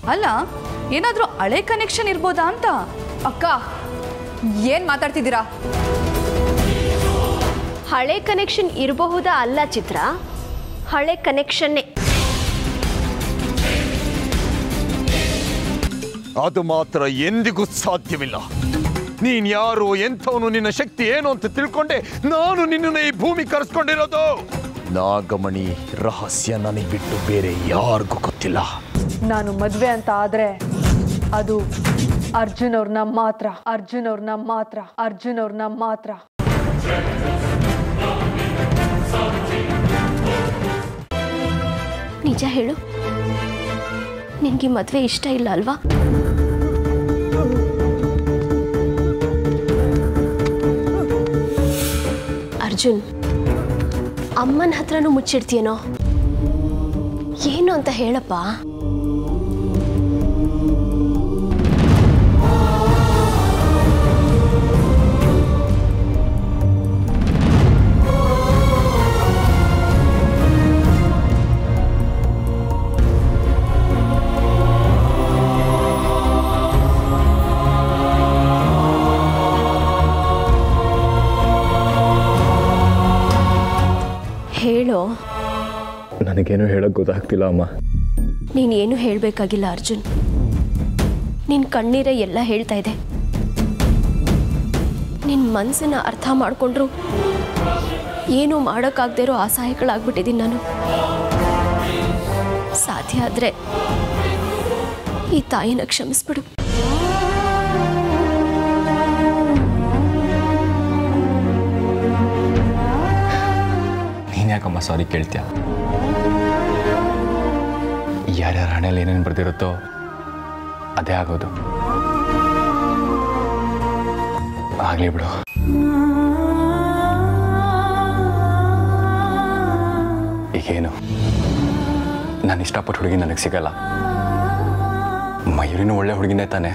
ಅಲ್ಲ ಏನಾದರೂ ಹಳೆ ಕನೆಕ್ಷನ್ ಇರ್ಬೋದಾ ಅಂತ ಅಕ್ಕ ಏನು ಮಾತಾಡ್ತಿದ್ದೀರಾ ಹಳೆ ಕನೆಕ್ಷನ್ ಇರಬಹುದಾ ಅಲ್ಲ ಚಿತ್ರ ಹಳೆ ಕನೆಕ್ಷನ್ನೇ ಅದು ಮಾತ್ರ ಎಂದಿಗೂ ಸಾಧ್ಯವಿಲ್ಲ ನೀನ್ ಯಾರು ಎಂಥವನು ನಿನ್ನ ಶಕ್ತಿ ಏನು ಅಂತ ತಿಳ್ಕೊಂಡೆ ನಾನು ನಿನ್ನನ್ನು ಈ ಭೂಮಿ ಕರೆಸ್ಕೊಂಡಿರೋದು ನಾಗಮಣಿ ರಹಸ್ಯ ನನಗೆ ಬಿಟ್ಟು ಬೇರೆ ಯಾರಿಗೂ ಗೊತ್ತಿಲ್ಲ ನಾನು ಮದುವೆ ಅಂತ ಆದ್ರೆ ಅದು ಅರ್ಜುನ್ ಅವ್ರನ್ನ ಮಾತ್ರ ಅರ್ಜುನ್ ಅವ್ರನ್ನ ಮಾತ್ರ ಅರ್ಜುನ್ ಅವ್ರನ್ನ ಮಾತ್ರ ನಿಜ ಹೇಳು ನಿನಗೆ ಮದುವೆ ಇಷ್ಟ ಇಲ್ಲ ಅಲ್ವಾ ಅರ್ಜುನ್ ಅಮ್ಮನ ಹತ್ರನೂ ಮುಚ್ಚಿಡ್ತೀಯನೋ ಏನು ಅಂತ ಹೇಳಪ್ಪ ಹೇಳೋ ನನಗೇನು ಹೇಳೋಕ್ಕೆ ಗೊತ್ತಾಗ್ತಿಲ್ಲ ಅಮ್ಮ ನೀನೇನು ಹೇಳಬೇಕಾಗಿಲ್ಲ ಅರ್ಜುನ್ ನಿನ್ನ ಕಣ್ಣೀರೇ ಎಲ್ಲ ಹೇಳ್ತಾ ಇದೆ ನಿನ್ನ ಮನಸ್ಸನ್ನ ಅರ್ಥ ಮಾಡಿಕೊಂಡ್ರು ಏನು ಮಾಡೋಕ್ಕಾಗದೇ ಇರೋ ಅಸಹಾಯಗಳಾಗ್ಬಿಟ್ಟಿದ್ದೀನಿ ನಾನು ಸಾಧ್ಯ ಆದರೆ ಈ ತಾಯಿನ ಕ್ಷಮಿಸ್ಬಿಡು ನೀನು ಯಾಕಮ್ಮ ಸಾರಿ ಕೇಳ್ತೀಯ ಯಾರ್ಯಾರ ಹಣೆಯಲ್ಲಿ ಏನೇನು ಬರ್ದಿರುತ್ತೋ ಅದೇ ಆಗೋದು ಆಗಲಿ ಬಿಡು ಈಗೇನು ನಾನು ಇಷ್ಟಪಟ್ಟು ಹುಡುಗಿ ನನಗೆ ಸಿಗಲ್ಲ ಮಯೂರಿನೂ ಒಳ್ಳೆ ಹುಡುಗಿನೇ ತಾನೆ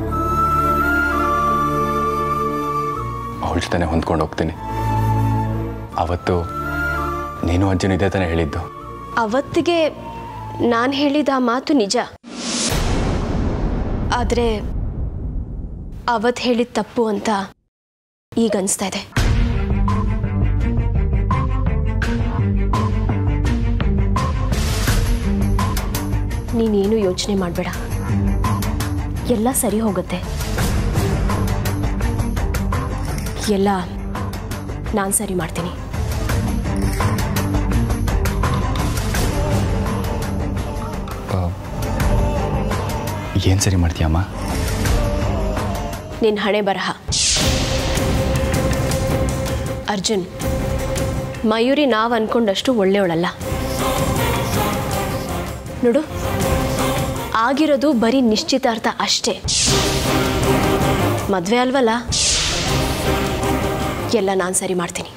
ಅವಳ ಜೊತೆನೆ ಹೊಂದ್ಕೊಂಡು ಹೋಗ್ತೀನಿ ಅವತ್ತು ನೀನು ಅಜ್ಜನು ಇದೇ ತಾನೇ ಹೇಳಿದ್ದು ಅವತ್ತಿಗೆ ನಾನು ಹೇಳಿದ ಆ ಮಾತು ನಿಜ ಆದರೆ ಅವತ್ತು ಹೇಳಿದ ತಪ್ಪು ಅಂತ ಈಗ ಅನಿಸ್ತಾ ಇದೆ ನೀನೇನು ಯೋಚನೆ ಮಾಡಬೇಡ ಎಲ್ಲ ಸರಿ ಹೋಗುತ್ತೆ ಎಲ್ಲ ನಾನು ಸರಿ ಮಾಡ್ತೀನಿ ಏನು ಸರಿ ಮಾಡ್ತೀಯಮ್ಮ ನಿನ್ನ ಹಣೆ ಬರಹ ಅರ್ಜುನ್ ಮಯೂರಿ ನಾವು ಅನ್ಕೊಂಡಷ್ಟು ಒಳ್ಳೆಯವಳಲ್ಲ ನೋಡು ಆಗಿರೋದು ಬರೀ ನಿಶ್ಚಿತಾರ್ಥ ಅಷ್ಟೇ ಮದುವೆ ಅಲ್ವಲ್ಲ ಎಲ್ಲ ನಾನು ಸರಿ ಮಾಡ್ತೀನಿ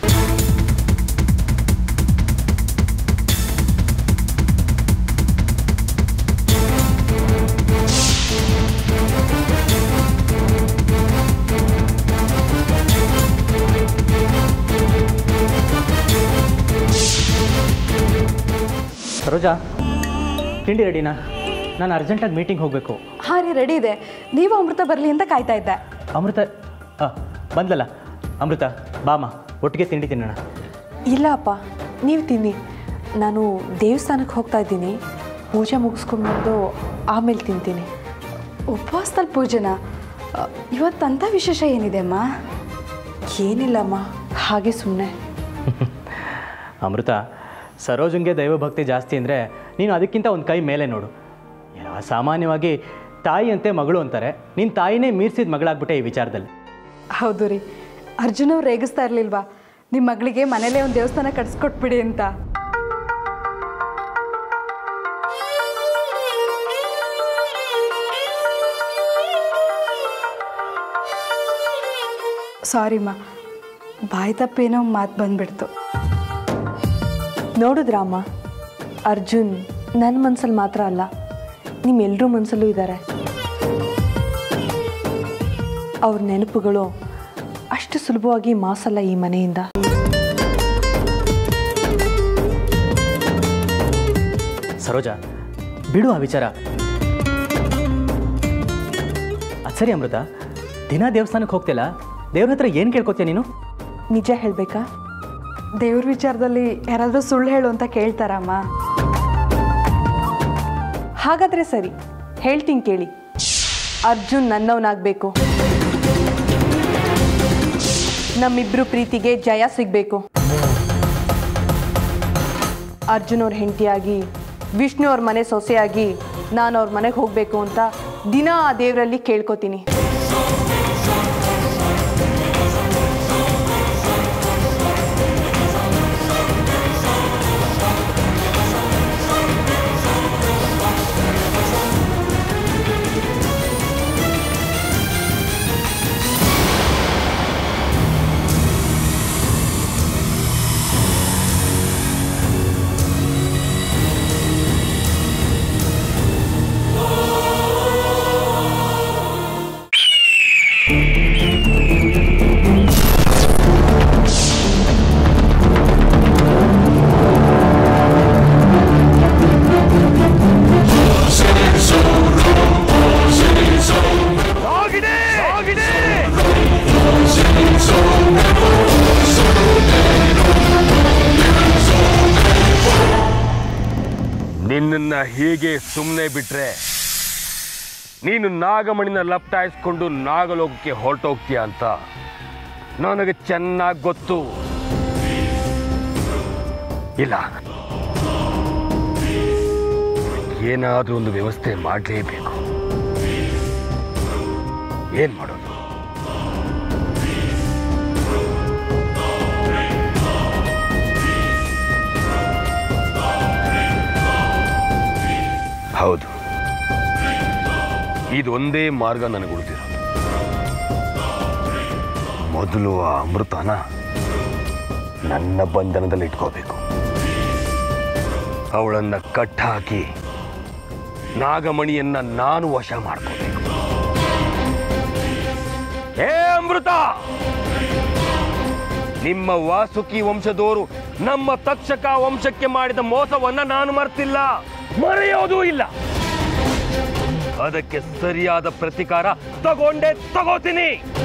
ಸರೋಜಾ ತಿಂಡಿ ರೆಡಿನಾ ನಾನು ಅರ್ಜೆಂಟಾಗಿ ಮೀಟಿಂಗ್ ಹೋಗಬೇಕು ಹಾಂ ರೀ ರೆಡಿ ಇದೆ ನೀವು ಅಮೃತ ಬರಲಿ ಅಂತ ಕಾಯ್ತಾ ಇದ್ದೆ ಅಮೃತ ಹಾಂ ಬಂದಲ್ಲ ಅಮೃತ ಬಾಮ ಒಟ್ಟಿಗೆ ತಿಂಡಿ ತಿನ್ನೋಣ ಇಲ್ಲ ಅಪ್ಪ ನೀವು ತಿನ್ನಿ ನಾನು ದೇವಸ್ಥಾನಕ್ಕೆ ಹೋಗ್ತಾ ಇದ್ದೀನಿ ಪೂಜೆ ಮುಗಿಸ್ಕೊಂಡು ಬಂದು ಆಮೇಲೆ ತಿಂತೀನಿ ಉಪವಾಸದಲ್ಲಿ ಪೂಜೆನಾ ಅ, ಇವತ್ತಂಥ ವಿಶೇಷ ಏನಿದೆ ಅಮ್ಮ ಏನಿಲ್ಲಮ್ಮ ಹಾಗೆ ಸುಮ್ಮನೆ ಅಮೃತ ಸರೋಜಂಗೆ ದೈವಭಕ್ತಿ ಜಾಸ್ತಿ ಅಂದರೆ ನೀನು ಅದಕ್ಕಿಂತ ಒಂದು ಕೈ ಮೇಲೆ ನೋಡು ಯಾ- ಸಾಮಾನ್ಯವಾಗಿ ತಾಯಿ ಅಂತೆ ಮಗಳು ಅಂತಾರೆ ನಿನ್ನ ತಾಯಿನೇ ಮೀರಿಸಿದ ಮಗಳಾಗ್ಬಿಟ್ಟೆ ಈ ವಿಚಾರದಲ್ಲಿ ಹೌದು ರೀ ಅರ್ಜುನ್ ಅವ್ರು ರೇಗಿಸ್ತಾ ಇರಲಿಲ್ವಾ ನಿಮ್ಮ ಮಗಳಿಗೆ ಮನೇಲೇ ಒಂದು ದೇವಸ್ಥಾನ ಕಟ್ಸ್ಕೊಟ್ಬಿಡಿ ಅಂತ ಸಾರಿಮ್ಮ ಬಾಯಿ ತಪ್ಪೇನೋ ಮಾತು ಬಂದ್ಬಿಡ್ತು ನೋಡಿದ್ರಮ್ಮ ಅರ್ಜುನ್ ನನ್ನ ಮನಸ್ಸಲ್ಲಿ ಮಾತ್ರ ಅಲ್ಲ ನಿಮ್ಮೆಲ್ಲರೂ ಮನಸ್ಸಲ್ಲೂ ಇದ್ದಾರೆ ಅವ್ರ ನೆನಪುಗಳು ಅಷ್ಟು ಸುಲಭವಾಗಿ ಮಾಸಲ್ಲ ಈ ಮನೆಯಿಂದ ಸರೋಜ ಬಿಡು ಆ ವಿಚಾರ ಸರಿ ಅಮೃತ ದಿನ ದೇವಸ್ಥಾನಕ್ಕೆ ಹೋಗ್ತಿಲ್ಲ ದೇವ್ರ ಹತ್ರ ಏನು ಕೇಳ್ಕೊತೀಯ ನೀನು ನಿಜ ಹೇಳಬೇಕಾ ದೇವ್ರ ವಿಚಾರದಲ್ಲಿ ಯಾರಾದರೂ ಸುಳ್ಳು ಹೇಳು ಅಂತ ಕೇಳ್ತಾರಮ್ಮ ಹಾಗಾದರೆ ಸರಿ ಹೇಳ್ತೀನಿ ಕೇಳಿ ಅರ್ಜುನ್ ನನ್ನವನಾಗಬೇಕು ನಮ್ಮಿಬ್ರು ಪ್ರೀತಿಗೆ ಜಯ ಸಿಗಬೇಕು ಅರ್ಜುನ್ ಅವ್ರ ಹೆಂಡತಿಯಾಗಿ ವಿಷ್ಣು ಅವ್ರ ಮನೆ ಸೊಸೆಯಾಗಿ ನಾನು ಅವ್ರ ಮನೆಗೆ ಹೋಗಬೇಕು ಅಂತ ದಿನ ಆ ದೇವರಲ್ಲಿ ಕೇಳ್ಕೊತೀನಿ ನಿನ್ನನ್ನ ಹೀಗೆ ಸುಮ್ಮನೆ ಬಿಟ್ರೆ ನೀನು ನಾಗಮಣಿನ ಲಪ್ಟಾಯಿಸ್ಕೊಂಡು ನಾಗಲೋಕಕ್ಕೆ ಹೊರಟೋಗ್ತೀಯ ಅಂತ ನನಗೆ ಚೆನ್ನಾಗಿ ಗೊತ್ತು ಇಲ್ಲ ಏನಾದರೂ ಒಂದು ವ್ಯವಸ್ಥೆ ಮಾಡಲೇಬೇಕು ಏನ್ ಮಾಡೋದು ಹೌದು ಇದೊಂದೇ ಮಾರ್ಗ ನನಗೆ ಉಳಿದಿರೋದು ಮೊದಲು ಆ ಅಮೃತನ ನನ್ನ ಬಂಧನದಲ್ಲಿ ಇಟ್ಕೋಬೇಕು ಅವಳನ್ನ ಕಟ್ಟಾಕಿ ನಾಗಮಣಿಯನ್ನ ನಾನು ವಶ ಮಾಡ್ಕೋಬೇಕು ಏ ಅಮೃತ ನಿಮ್ಮ ವಾಸುಕಿ ವಂಶದವರು ನಮ್ಮ ತಕ್ಷಕ ವಂಶಕ್ಕೆ ಮಾಡಿದ ಮೋಸವನ್ನ ನಾನು ಮರ್ತಿಲ್ಲ ಮರೆಯೋದೂ ಇಲ್ಲ ಅದಕ್ಕೆ ಸರಿಯಾದ ಪ್ರತಿಕಾರ ತಗೊಂಡೇ ತಗೋತೀನಿ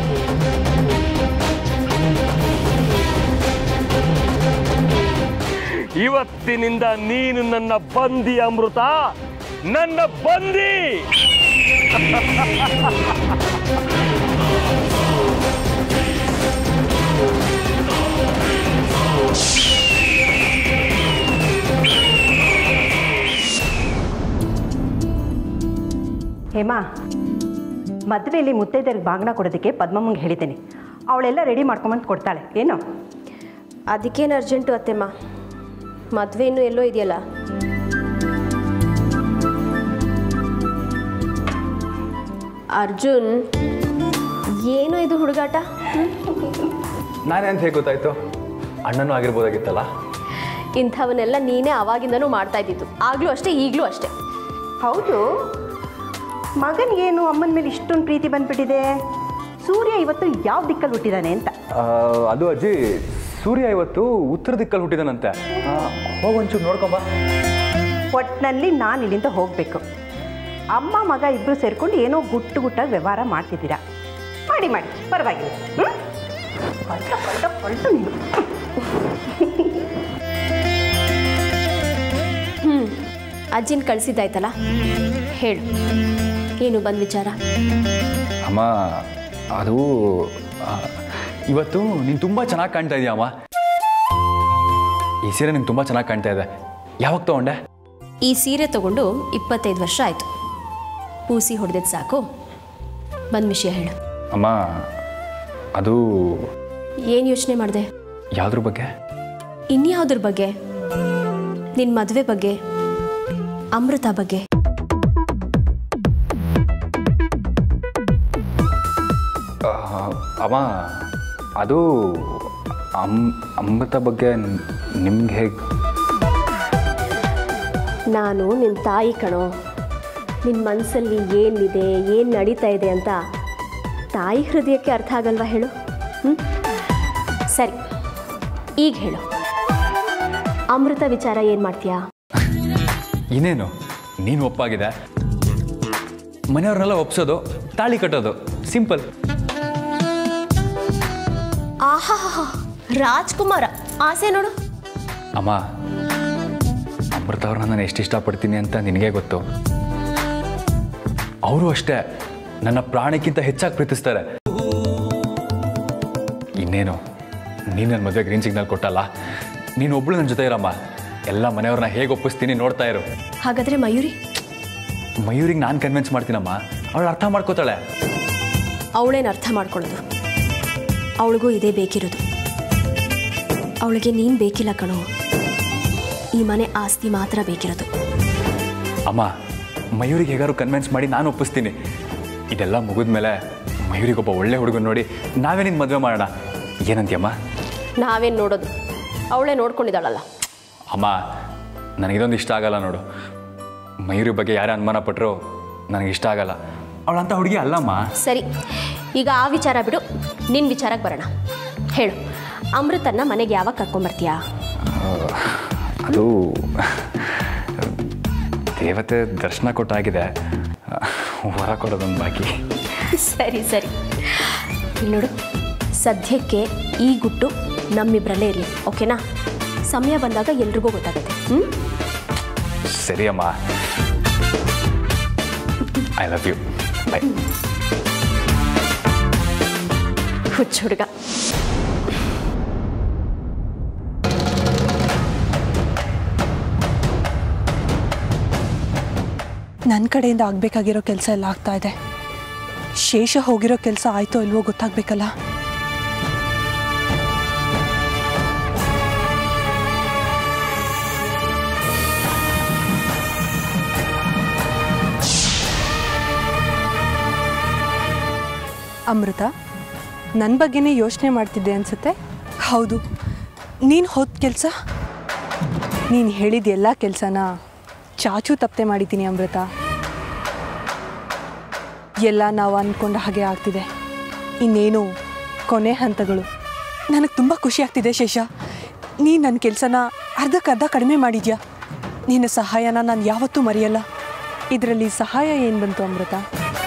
ಇವತ್ತಿನಿಂದ ನೀನು ನನ್ನ ಬಂದಿ ಅಮೃತ ನನ್ನ ಬಂದಿ ಹೇಮಾ ಮದುವೆಯಲ್ಲಿ ಮುತ್ತೈದರಿಗೆ ಬಾಗ್ನ ಕೊಡೋದಕ್ಕೆ ಪದ್ಮಮ್ಮಂಗೆ ಹೇಳಿದ್ದೇನೆ ಅವಳೆಲ್ಲ ರೆಡಿ ಮಾಡ್ಕೊಂಬಂದು ಕೊಡ್ತಾಳೆ ಏನು ಅದಕ್ಕೇನು ಅರ್ಜೆಂಟು ಅತ್ತೆಮ್ಮ ಮದುವೆ ಇನ್ನೂ ಎಲ್ಲೋ ಇದೆಯಲ್ಲ ಅರ್ಜುನ್ ಏನೋ ಇದು ಹುಡುಗಾಟ ನಾನೇ ಅಂತ ಹೇಗೆ ಗೊತ್ತಾಯ್ತು ಅಣ್ಣನೂ ಆಗಿರ್ಬೋದಾಗಿತ್ತಲ್ಲ ಇಂಥವನ್ನೆಲ್ಲ ನೀನೇ ಅವಾಗಿಂದನೂ ಮಾಡ್ತಾ ಇದ್ದಿದ್ದು ಆಗಲೂ ಅಷ್ಟೇ ಈಗಲೂ ಅಷ್ಟೇ ಹೌದು ಮಗನಿಗೇನು ಅಮ್ಮನ ಮೇಲೆ ಇಷ್ಟೊಂದು ಪ್ರೀತಿ ಬಂದ್ಬಿಟ್ಟಿದೆ ಸೂರ್ಯ ಇವತ್ತು ಯಾವ ದಿಕ್ಕಲ್ಲಿ ಹುಟ್ಟಿದಾನೆ ಅಂತ ಆ, ಅದು ಅಜ್ಜಿ ಸೂರ್ಯ ಇವತ್ತು ಉತ್ತರ ದಿಕ್ಕಲ್ಲಿ ಹುಟ್ಟಿದಾನಂತೆ ಹೋಗಿ ಒಂಚೂರು ನೋಡ್ಕೊಂಬ ಒಟ್ಟಿನಲ್ಲಿ ನಾನು ಇಲ್ಲಿಂದ ಹೋಗಬೇಕು ಅಮ್ಮ ಮಗ ಇಬ್ಬರು ಸೇರ್ಕೊಂಡು ಏನೋ ಗುಟ್ಟು ಗುಟ್ಟಾಗಿ ವ್ಯವಹಾರ ಮಾಡ್ತಿದ್ದೀರಾ ಮಾಡಿ ಮಾಡಿ ಪರವಾಗಿಲ್ಲ ಹ್ಞೂ ಪಲ್ಟ ಪಲ್ಟ ಪಲ್ಟು ನೀನು ಹ್ಞೂ ಅಜ್ಜಿನ ಕಳಿಸಿದ್ದಾಯ್ತಲ್ಲ ಹೇಳು ಏನು ಬಂದ ವಿಚಾರ ಅಮ್ಮ ಅದು ಆ, ಇವತ್ತು ನೀನು ತುಂಬ ಚೆನ್ನಾಗಿ ಕಾಣ್ತಾ ಇದೀಯ ಅಮ್ಮ ಈ ಸೀರೆ ನಿಂಗೆ ತುಂಬ ಚೆನ್ನಾಗಿ ಕಾಣ್ತಾ ಇದೆ ಯಾವಾಗ ತಗೊಂಡೆ ಈ ಸೀರೆ ತಗೊಂಡು ಇಪ್ಪತ್ತೈದು ವರ್ಷ ಆಯಿತು ಪೂಸಿ ಹೊಡೆದಿದ್ದು ಸಾಕು ಬಂದ ವಿಷಯ ಹೇಳು ಅಮ್ಮ ಅದು ಏನು ಯೋಚನೆ ಮಾಡಿದೆ ಯಾವುದ್ರ ಬಗ್ಗೆ ಇನ್ಯಾವುದ್ರ ಬಗ್ಗೆ ನಿನ್ನ ಮದುವೆ ಬಗ್ಗೆ ಅಮೃತ ಬಗ್ಗೆ ಆ, ಅಮ್ಮ ಅದು ಅಮ್ ಅಮೃತ ಬಗ್ಗೆ ನಿಮ್ಗೆ ಹೇಗೆ ನಾನು ನಿನ್ನ ತಾಯಿ ಕಣೋ ನಿನ್ನ ಮನಸ್ಸಲ್ಲಿ ಏನಿದೆ ಏನು ನಡೀತಾ ಇದೆ ಅಂತ ತಾಯಿ ಹೃದಯಕ್ಕೆ ಅರ್ಥ ಆಗಲ್ವಾ ಹೇಳು ಹ್ಞೂ ಸರಿ ಈಗ ಹೇಳು ಅಮೃತ ವಿಚಾರ ಏನು ಮಾಡ್ತೀಯಾ ಇನ್ನೇನು ನೀನು ಒಪ್ಪಾಗಿದೆ ಮನೆಯವ್ರನ್ನೆಲ್ಲ ಒಪ್ಸೋದು ತಾಳಿ ಕಟ್ಟೋದು ಸಿಂಪಲ್ ಆಹಾ ರಾಜ್ಕುಮಾರ ಆಸೆ ನೋಡು ಅಮ್ಮ ಅಮೃತ ಅವ್ರನ್ನ ನಾನು ಎಷ್ಟು ಇಷ್ಟಪಡ್ತೀನಿ ಅಂತ ನಿನಗೆ ಗೊತ್ತು ಅವರು ಅಷ್ಟೇ ನನ್ನ ಪ್ರಾಣಕ್ಕಿಂತ ಹೆಚ್ಚಾಗಿ ಪ್ರೀತಿಸ್ತಾರೆ ಇನ್ನೇನು ನೀನು ನನ್ನ ಮದುವೆ ಗ್ರೀನ್ ಸಿಗ್ನಲ್ ಕೊಟ್ಟಲ್ಲ ನೀನು ಒಬ್ಳು ನನ್ನ ಜೊತೆ ಇರಮ್ಮ ಎಲ್ಲ ಮನೆಯವ್ರನ್ನ ಹೇಗೆ ಒಪ್ಪಿಸ್ತೀನಿ ನೋಡ್ತಾ ಇರು ಹಾಗಾದ್ರೆ ಮಯೂರಿ ಮಯೂರಿಗೆ ನಾನು ಕನ್ವಿನ್ಸ್ ಮಾಡ್ತೀನಮ್ಮ ಅವಳು ಅರ್ಥ ಮಾಡ್ಕೋತಾಳೆ ಅವಳೇನು ಅರ್ಥ ಮಾಡ್ಕೊಳ್ಳೋದು ಅವಳಿಗೂ ಇದೇ ಬೇಕಿರೋದು ಅವಳಿಗೆ ನೀನು ಬೇಕಿಲ್ಲ ಕಣೋ ಈ ಮನೆ ಆಸ್ತಿ ಮಾತ್ರ ಬೇಕಿರೋದು ಅಮ್ಮ ಮಯೂರಿಗೆ ಹೇಗಾರು ಕನ್ವಿನ್ಸ್ ಮಾಡಿ ನಾನು ಒಪ್ಪಿಸ್ತೀನಿ ಇದೆಲ್ಲ ಮುಗಿದ್ಮೇಲೆ ಮಯೂರಿಗೊಬ್ಬ ಒಳ್ಳೆ ಹುಡುಗನ ನೋಡಿ ನಾವೇ ನಿನ್ನ ಮದುವೆ ಮಾಡೋಣ ಏನಂತೀಯಮ್ಮ ನಾವೇನು ನೋಡೋದು ಅವಳೇ ನೋಡ್ಕೊಂಡಿದ್ದಾಳಲ್ಲ ಅಮ್ಮ ನನಗಿದೊಂದು ಇಷ್ಟ ಆಗಲ್ಲ ನೋಡು ಮಯೂರಿ ಬಗ್ಗೆ ಯಾರೇ ಅನುಮಾನ ಪಟ್ಟರು ನನಗೆ ಇಷ್ಟ ಆಗಲ್ಲ ಅವಳಂತ ಹುಡುಗಿ ಅಲ್ಲಮ್ಮ ಸರಿ ಈಗ ಆ ವಿಚಾರ ಬಿಡು ನಿನ್ನ ವಿಚಾರಕ್ಕೆ ಬರೋಣ ಹೇಳು ಅಮೃತನ್ನ ಮನೆಗೆ ಯಾವಾಗ ಕರ್ಕೊಂಬರ್ತೀಯಾ ಅದು ದೇವತೆ ದರ್ಶನ ಕೊಟ್ಟಾಗಿದೆ ಹೊರ ಕೊಡೋದೊಂದು ಬಾಕಿ ಸರಿ ಸರಿ ಇಲ್ಲಿ ನೋಡು ಸದ್ಯಕ್ಕೆ ಈ ಗುಟ್ಟು ನಮ್ಮಿಬ್ಬರಲ್ಲೇ ಇರಲಿ ಓಕೆನಾ ಸಮಯ ಬಂದಾಗ ಎಲ್ರಿಗೂ ಗೊತ್ತಾಗುತ್ತೆ ಹ್ಞೂ ಸರಿ ಅಮ್ಮ ಐ ಲವ್ ಯು ಬೈ ಹುಚ್ಚ ಹುಡುಗ ನನ್ನ ಕಡೆಯಿಂದ ಆಗಬೇಕಾಗಿರೋ ಕೆಲಸ ಎಲ್ಲ ಆಗ್ತಾ ಇದೆ ಶೇಷ ಹೋಗಿರೋ ಕೆಲಸ ಆಯ್ತೋ ಇಲ್ವೋ ಗೊತ್ತಾಗಬೇಕಲ್ಲ ಅಮೃತ ನನ್ನ ಬಗ್ಗೆನೇ ಯೋಚನೆ ಮಾಡ್ತಿದ್ದೆ ಅನ್ಸುತ್ತೆ ಹೌದು ನೀನು ಹೋದ ಕೆಲಸ ನೀನು ಹೇಳಿದ ಎಲ್ಲ ಕೆಲಸನ ಚಾಚು ತಪ್ಪದೆ ಮಾಡಿದ್ದೀನಿ ಅಮೃತ ಎಲ್ಲ ನಾವು ಅಂದ್ಕೊಂಡ ಹಾಗೆ ಆಗ್ತಿದೆ ಇನ್ನೇನು ಕೊನೆ ಹಂತಗಳು ನನಗೆ ತುಂಬ ಖುಷಿ ಆಗ್ತಿದೆ ಶೇಷ ನೀನು ನನ್ನ ಕೆಲಸನ ಅರ್ಧಕ್ಕರ್ಧ ಕಡಿಮೆ ಮಾಡಿದ್ಯಾ ನಿನ್ನ ಸಹಾಯನ ನಾನು ಯಾವತ್ತೂ ಮರೆಯಲ್ಲ ಇದರಲ್ಲಿ ಸಹಾಯ ಏನು ಬಂತು ಅಮೃತ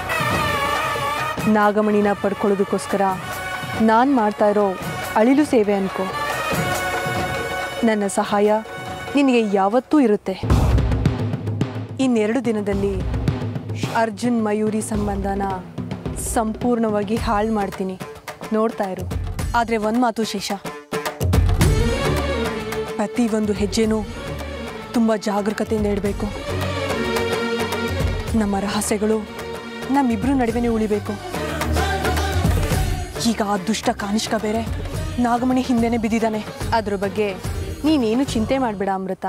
ನಾಗಮಣಿನ ಪಡ್ಕೊಳ್ಳೋದಕ್ಕೋಸ್ಕರ ನಾನು ಮಾಡ್ತಾ ಇರೋ ಅಳಿಲು ಸೇವೆ ಅನ್ಕೋ ನನ್ನ ಸಹಾಯ ನಿನಗೆ ಯಾವತ್ತೂ ಇರುತ್ತೆ ಇನ್ನೆರಡು ದಿನದಲ್ಲಿ ಅರ್ಜುನ್ ಮಯೂರಿ ಸಂಬಂಧನ ಸಂಪೂರ್ಣವಾಗಿ ಹಾಳು ಮಾಡ್ತೀನಿ ನೋಡ್ತಾ ಇರು ಆದರೆ ಒಂದು ಮಾತು ಶೇಷ ಪ್ರತಿ ಒಂದು ಹೆಜ್ಜೆನೂ ತುಂಬ ಜಾಗರೂಕತೆಯಿಂದ ಇಡಬೇಕು ನಮ್ಮ ರಹಸ್ಯಗಳು ನಮ್ಮಿಬ್ಬರ ನಡುವೆನೇ ಉಳಿಬೇಕು ಈಗ ಆ ದುಷ್ಟ ಕಾನಿಷ್ಕ ಬೇರೆ ನಾಗಮಣಿ ಹಿಂದೆನೇ ಬಿದ್ದಿದ್ದಾನೆ ಅದ್ರ ಬಗ್ಗೆ ನೀನೇನು ಚಿಂತೆ ಮಾಡಬೇಡ ಅಮೃತ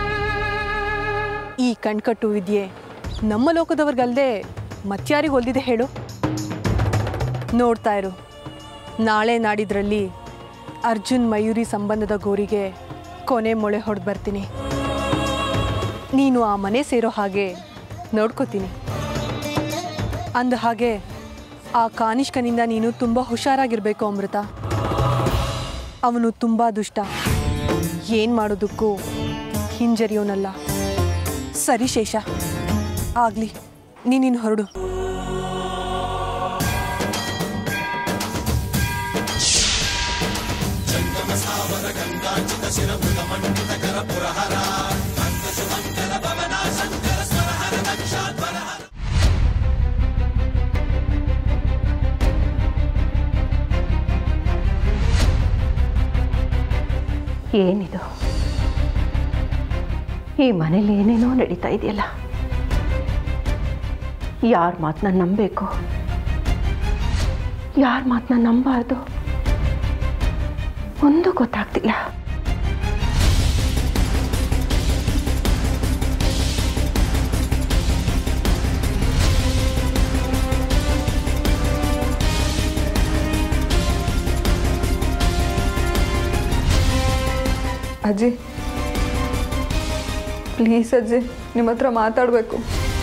ಈ ಕಣ್ಕಟ್ಟು ವಿದ್ಯೆ ನಮ್ಮ ಲೋಕದವ್ರಿಗಲ್ದೆ ಮತ್ಯಾರಿಗೆ ಒಲ್ದಿದೆ ಹೇಳು ನೋಡ್ತಾ ಇರು ನಾಳೆ ನಾಡಿದ್ರಲ್ಲಿ ಅರ್ಜುನ್ ಮಯೂರಿ ಸಂಬಂಧದ ಗೋರಿಗೆ ಕೊನೆ ಮೊಳೆ ಹೊಡೆದು ಬರ್ತೀನಿ ನೀನು ಆ ಮನೆ ಸೇರೋ ಹಾಗೆ ನೋಡ್ಕೋತೀನಿ ಅಂದ ಹಾಗೆ ಆ ಕಾನಿಷ್ಕನಿಂದ ನೀನು ತುಂಬ ಹುಷಾರಾಗಿರಬೇಕು ಅಮೃತ ಅವನು ತುಂಬ ದುಷ್ಟ ಏನು ಮಾಡೋದಕ್ಕೂ ಹಿಂಜರಿಯೋನಲ್ಲ ಸರಿ ಶೇಷ ಆಗಲಿ ನೀನಿನ್ನು ಹೊರಡು ಏನಿದು ಈ ಮನೇಲಿ ಏನೇನೋ ನಡೀತಾ ಇದೆಯಲ್ಲ ಯಾರ ಮಾತನ್ನ ನಂಬಬೇಕು ಯಾರ ಮಾತನ್ನ ನಂಬಾರ್ದು ಒಂದು ಗೊತ್ತಾಗ್ತಿಲ್ಲ ಅಜ್ಜಿ ಪ್ಲೀಸ್ ಅಜ್ಜಿ ನಿಮ್ಮ ಹತ್ರ ಮಾತಾಡಬೇಕು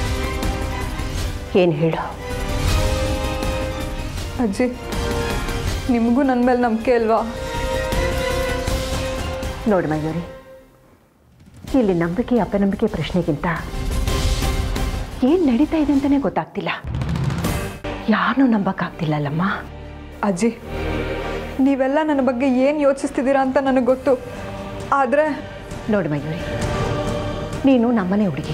ಏನು ಹೇಳು ಅಜ್ಜಿ ನಿಮಗೂ ನನ್ನ ಮೇಲೆ ನಂಬಿಕೆ ಅಲ್ವಾ ನೋಡಿ ಮಯೂರಿ ಇಲ್ಲಿ ನಂಬಿಕೆ ಅಪನಂಬಿಕೆ ಪ್ರಶ್ನೆಗಿಂತ ಏನು ನಡೀತಾ ಇದೆ ಅಂತಲೇ ಗೊತ್ತಾಗ್ತಿಲ್ಲ ಯಾರನ್ನೂ ನಂಬಕ್ಕಾಗ್ತಿಲ್ಲಲ್ಲಮ್ಮ ಅಜ್ಜಿ ನೀವೆಲ್ಲ ನನ್ನ ಬಗ್ಗೆ ಏನು ಯೋಚಿಸ್ತಿದ್ದೀರಾ ಅಂತ ನನಗೆ ಗೊತ್ತು ಆದರೆ ನೋಡಿ ಮಯೂರಿ ನೀನು ನಮ್ಮನೆ ಹುಡುಗಿ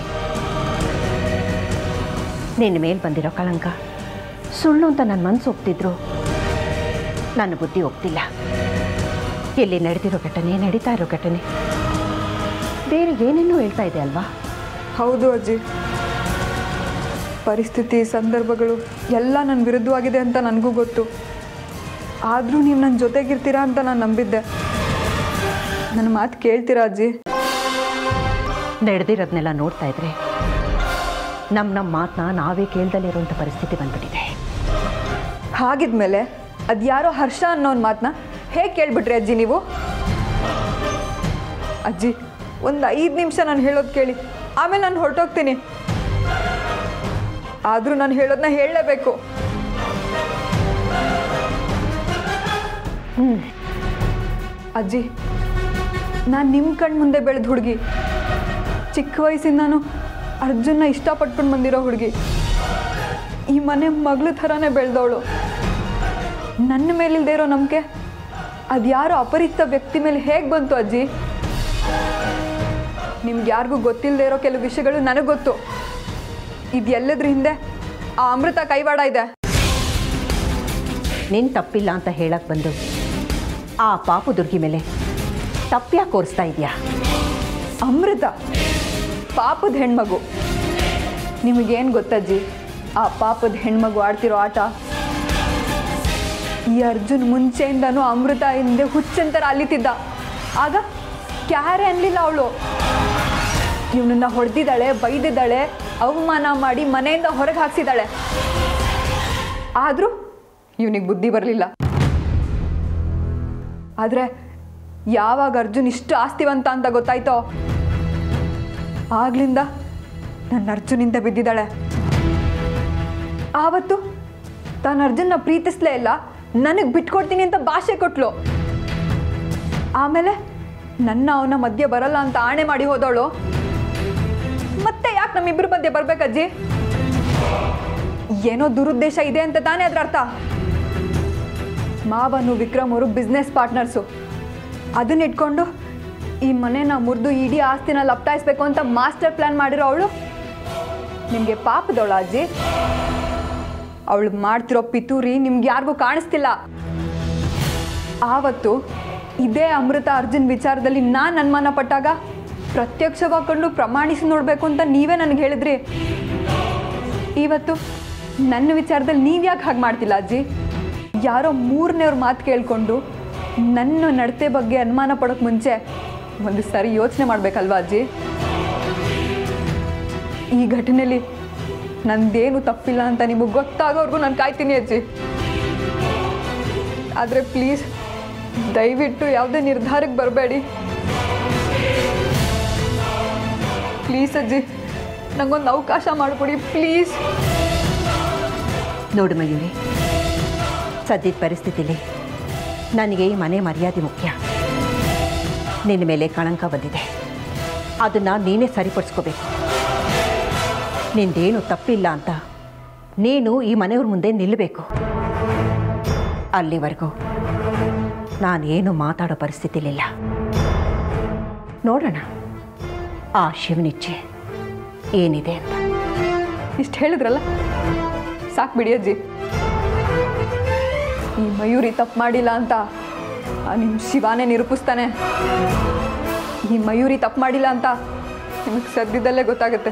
ನಿನ್ನ ಮೇಲೆ ಬಂದಿರೋ ಕಳಂಕ ಸುಳ್ಳು ಅಂತ ನನ್ನ ಮನಸ್ಸು ಒಪ್ತಿದ್ರು ನನ್ನ ಬುದ್ಧಿ ಒಪ್ತಿಲ್ಲ ಇಲ್ಲಿ ನಡೆದಿರೋ ಘಟನೆ ನಡೀತಾ ಇರೋ ಘಟನೆ ಬೇರೆ ಏನೇನೋ ಹೇಳ್ತಾ ಇದೆ ಅಲ್ವಾ ಹೌದು ಅಜ್ಜಿ ಪರಿಸ್ಥಿತಿ ಸಂದರ್ಭಗಳು ಎಲ್ಲ ನನ್ನ ವಿರುದ್ಧವಾಗಿದೆ ಅಂತ ನನಗೂ ಗೊತ್ತು ಆದರೂ ನೀವು ನನ್ನ ಜೊತೆಗಿರ್ತೀರಾ ಅಂತ ನಾನು ನಂಬಿದ್ದೆ ನನ್ನ ಮಾತು ಕೇಳ್ತೀರಾ ಅಜ್ಜಿ ನಡೆದಿರೋದನ್ನೆಲ್ಲ ನೋಡ್ತಾ ಇದ್ರೆ ನಮ್ಮ ನಮ್ಮ ಮಾತನ್ನ ನಾವೇ ಕೇಳ್ದಲ್ಲಿರುವಂಥ ಪರಿಸ್ಥಿತಿ ಬಂದ್ಬಿಟ್ಟಿದೆ ಹಾಗಿದ್ಮೇಲೆ ಅದು ಯಾರೋ ಹರ್ಷ ಅನ್ನೋನ್ ಮಾತನ್ನ ಹೇಗೆ ಕೇಳ್ಬಿಟ್ರಿ ಅಜ್ಜಿ ನೀವು ಅಜ್ಜಿ ಒಂದು ಐದು ನಿಮಿಷ ನಾನು ಹೇಳೋದು ಕೇಳಿ ಆಮೇಲೆ ನಾನು ಹೊರಟೋಗ್ತೀನಿ ಆದರೂ ನಾನು ಹೇಳೋದನ್ನ ಹೇಳಲೇಬೇಕು ಅಜ್ಜಿ ನಾನು ನಿಮ್ಮ ಕಣ್ಣು ಮುಂದೆ ಬೆಳೆದ ಹುಡುಗಿ ಚಿಕ್ಕ ವಯಸ್ಸಿಂದಾನು ಅರ್ಜುನ್ನ ಇಷ್ಟಪಟ್ಕೊಂಡು ಬಂದಿರೋ ಹುಡುಗಿ ಈ ಮನೆ ಮಗಳು ಥರನೇ ಬೆಳೆದವಳು ನನ್ನ ಮೇಲಿಲ್ದೇ ಇರೋ ನಂಬಿಕೆ ಅದು ಯಾರೋ ಅಪರಿಚಿತ ವ್ಯಕ್ತಿ ಮೇಲೆ ಹೇಗೆ ಬಂತು ಅಜ್ಜಿ ನಿಮ್ಗೆ ಯಾರಿಗೂ ಗೊತ್ತಿಲ್ಲದೆ ಇರೋ ಕೆಲವು ವಿಷಯಗಳು ನನಗೆ ಗೊತ್ತು ಇದು ಎಲ್ಲದ್ರ ಹಿಂದೆ ಆ ಅಮೃತ ಕೈವಾಡ ಇದೆ ನಿನ್ ತಪ್ಪಿಲ್ಲ ಅಂತ ಹೇಳಕ್ ಬಂದು ಆ ಪಾಪು ದುರ್ಗಿ ಮೇಲೆ ತಪ್ಪ್ಯಾಕೆ ಕೋರಿಸ್ತಾ ಇದೆಯಾ ಅಮೃತ ಪಾಪದ ಹೆಣ್ಮಗು ನಿಮಗೇನು ಗೊತ್ತಜ್ಜಿ ಆ ಪಾಪದ ಹೆಣ್ಮಗು ಆಡ್ತಿರೋ ಆಟ ಈ ಅರ್ಜುನ್ ಮುಂಚೆಯಿಂದನೂ ಅಮೃತ ಹಿಂದೆ ಹುಚ್ಚಂತರ ಅಲಿತಿದ್ದ ಆಗ ಕ್ಯಾರೆ ಅನ್ಲಿಲ್ಲ ಅವಳು ಇವನನ್ನ ಹೊಡೆದಿದ್ದಾಳೆ ಬೈದಿದ್ದಾಳೆ ಅವಮಾನ ಮಾಡಿ ಮನೆಯಿಂದ ಹೊರಗೆ ಹಾಕ್ಸಿದ್ದಾಳೆ ಆದರೂ ಇವನಿಗೆ ಬುದ್ಧಿ ಬರಲಿಲ್ಲ ಆದರೆ ಯಾವಾಗ ಅರ್ಜುನ್ ಇಷ್ಟು ಆಸ್ತಿವಂತ ಅಂತ ಗೊತ್ತಾಯ್ತೋ ಆಗ್ಲಿಂದ ನನ್ನ ಅರ್ಜುನಿಂದ ಬಿದ್ದಿದ್ದಾಳೆ ಆವತ್ತು ತಾನು ಅರ್ಜುನ್ನ ಪ್ರೀತಿಸ್ಲೇ ಇಲ್ಲ ನನಗೆ ಬಿಟ್ಕೊಡ್ತೀನಿ ಅಂತ ಭಾಷೆ ಕೊಟ್ಲು ಆಮೇಲೆ ನನ್ನ ಅವನ ಮಧ್ಯೆ ಬರಲ್ಲ ಅಂತ ಆಣೆ ಮಾಡಿ ಹೋದವಳು ಮತ್ತೆ ಯಾಕೆ ನಮ್ಮಿಬ್ಬರ ಮಧ್ಯೆ ಬರ್ಬೇಕಜ್ಜಿ ಏನೋ ದುರುದ್ದೇಶ ಇದೆ ಅಂತ ತಾನೇ ಅದ್ರ ಅರ್ಥ ಮಾವನು ವಿಕ್ರಮ್ ಅವರು ಬಿಸ್ನೆಸ್ ಪಾರ್ಟ್ನರ್ಸು ಅದನ್ನ ಇಟ್ಕೊಂಡು ಈ ಮನೆನ ಮುರಿದು ಇಡೀ ಆಸ್ತಿನ ಲಪ್ಟಾಯಿಸ್ಬೇಕು ಅಂತ ಮಾಸ್ಟರ್ ಪ್ಲಾನ್ ಮಾಡಿರೋ ಅವಳು ನಿಮಗೆ ಪಾಪದವಳ ಅಜ್ಜಿ ಅವಳು ಮಾಡ್ತಿರೋ ಪಿತೂರಿ ನಿಮ್ಗೆ ಯಾರಿಗೂ ಕಾಣಿಸ್ತಿಲ್ಲ ಆವತ್ತು ಇದೇ ಅಮೃತ ಅರ್ಜುನ್ ವಿಚಾರದಲ್ಲಿ ನಾನು ಅನುಮಾನ ಪಟ್ಟಾಗ ಪ್ರತ್ಯಕ್ಷವಾಗಿ ಪ್ರಮಾಣಿಸಿ ನೋಡಬೇಕು ಅಂತ ನೀವೇ ನನಗೆ ಹೇಳಿದ್ರಿ ಇವತ್ತು ನನ್ನ ವಿಚಾರದಲ್ಲಿ ನೀವು ಯಾಕೆ ಹಾಗೆ ಮಾಡ್ತಿಲ್ಲ ಅಜ್ಜಿ ಯಾರೋ ಮೂರನೇವ್ರ ಮಾತು ಕೇಳಿಕೊಂಡು ನನ್ನ ನಡತೆ ಬಗ್ಗೆ ಅನುಮಾನ ಪಡೋಕ್ಕೆ ಮುಂಚೆ ಒಂದು ಸರಿ ಯೋಚನೆ ಮಾಡಬೇಕಲ್ವಾ ಅಜ್ಜಿ ಈ ಘಟನೆಯಲ್ಲಿ ನಂದೇನು ತಪ್ಪಿಲ್ಲ ಅಂತ ನಿಮಗೆ ಗೊತ್ತಾಗೋವರೆಗೂ ನಾನು ಕಾಯ್ತೀನಿ ಅಜ್ಜಿ ಆದರೆ ಪ್ಲೀಸ್ ದಯವಿಟ್ಟು ಯಾವುದೇ ನಿರ್ಧಾರಕ್ಕೆ ಬರಬೇಡಿ ಪ್ಲೀಸ್ ಅಜ್ಜಿ ನಂಗೊಂದು ಅವಕಾಶ ಮಾಡಿಕೊಡಿ ಪ್ಲೀಸ್ ನೋಡು ಮಯೂರಿ ಸದ್ಯದ ಪರಿಸ್ಥಿತಿಲಿ ನನಗೆ ಈ ಮನೆ ಮರ್ಯಾದೆ ಮುಖ್ಯ ನಿನ್ನ ಮೇಲೆ ಕಳಂಕ ಬಂದಿದೆ ಅದನ್ನು ನೀನೇ ಸರಿಪಡಿಸ್ಕೋಬೇಕು ನಿಂದೇನು ತಪ್ಪಿಲ್ಲ ಅಂತ ನೀನು ಈ ಮನೆಯವ್ರ ಮುಂದೆ ನಿಲ್ಲಬೇಕು ಅಲ್ಲಿವರೆಗೂ ನಾನೇನು ಮಾತಾಡೋ ಪರಿಸ್ಥಿತಿಲಿಲ್ಲ ನೋಡೋಣ ಆ ಶಿವನಿಚ್ಛೆ ಏನಿದೆ ಅಂತ ಇಷ್ಟು ಹೇಳಿದ್ರಲ್ಲ ಸಾಕು ಬಿಡಿ ಅಜ್ಜಿ ಈ ಮಯೂರಿ ತಪ್ಪು ಮಾಡಿಲ್ಲ ಅಂತ ನಿಮ್ಮ ಶಿವಾನೇ ನಿರೂಪಿಸ್ತಾನೆ ಈ ಮಯೂರಿ ತಪ್ಪು ಮಾಡಿಲ್ಲ ಅಂತ ನಿಮಗೆ ಸದ್ಯದಲ್ಲೇ ಗೊತ್ತಾಗುತ್ತೆ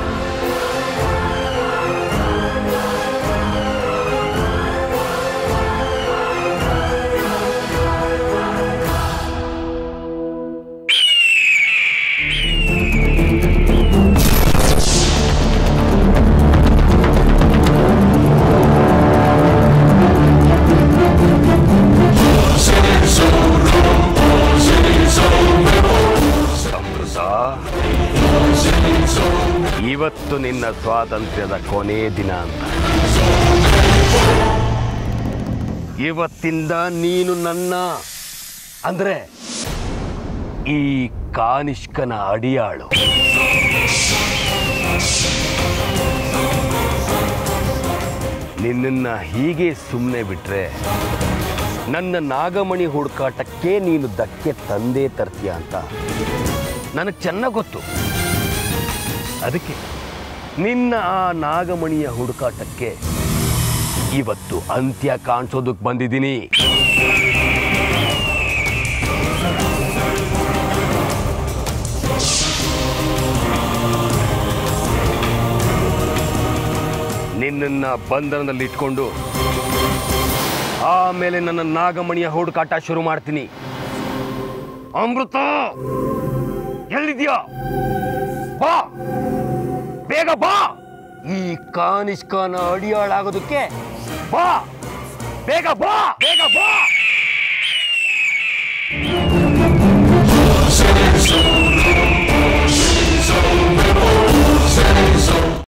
ಅಮೃತ ಇವತ್ತು ನಿನ್ನ ಸ್ವಾತಂತ್ರ್ಯದ ಕೊನೆ ದಿನ ಅಂತ ಇವತ್ತಿಂದ ನೀನು ನನ್ನ ಅಂದ್ರೆ ಈ ಕಾನಿಷ್ಕನ ಅಡಿಯಾಳು ನಿನ್ನನ್ನು ಹೀಗೆ ಸುಮ್ಮನೆ ಬಿಟ್ರೆ ನನ್ನ ನಾಗಮಣಿ ಹುಡುಕಾಟಕ್ಕೆ ನೀನು ಧಕ್ಕೆ ತಂದೇ ತರ್ತೀಯ ಅಂತ ನನಗೆ ಚೆನ್ನಾಗಿ ಗೊತ್ತು ಅದಕ್ಕೆ ನಿನ್ನ ಆ ನಾಗಮಣಿಯ ಹುಡುಕಾಟಕ್ಕೆ ಇವತ್ತು ಅಂತ್ಯ ಕಾಣಿಸೋದಕ್ಕೆ ಬಂದಿದ್ದೀನಿ ನಿನ್ನನ್ನ ಬಂಧನದಲ್ಲಿ ಇಟ್ಕೊಂಡು ಆಮೇಲೆ ನನ್ನ ನಾಗಮಣಿಯ ಹುಡುಕಾಟ ಶುರು ಮಾಡ್ತೀನಿ ಅಮೃತ ಎಲ್ಲಿದ್ಯಾ ಬಾ ಬೇಗ ಬಾ ಈ ಕಾನಿಷ್ಕಾನ ಅಡಿಯಾಳಾಗೋದಕ್ಕೆ ಬಾ ಬೇಗ ಬಾ ಬೇಗ ಬಾ